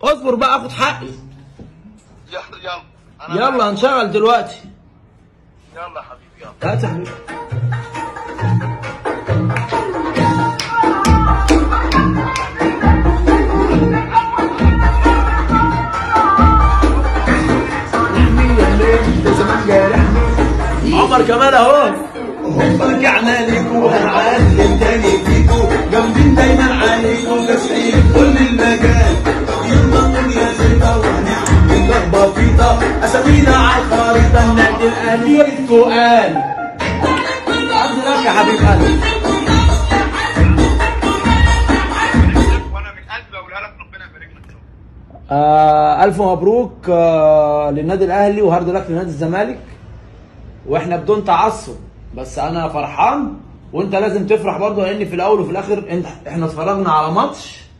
اصبر بقى اخد حقي يلا يلا أنا يلا هنشغل دلوقتي يلا حبيبي يلا هات يا حبيبي عمر كمان اهو رجعنا ليكوا هنعلم تاني فيكوا جامدين دايما عليكوا كاسحين كل المجال يلا نقول يا زيطة وهنعمل ضربة فيطة أسامينا على الخريطة النادي الأهلي التقال عبد لك يا حبيب قلبي وانا من قلبي اقولها لك ربنا يبارك لك آه الف مبروك آه للنادي الاهلي وهارد لك لنادي الزمالك واحنا بدون تعصب بس انا فرحان وانت لازم تفرح برضه لان في الاول وفي الاخر انت احنا اتفرجنا على ماتش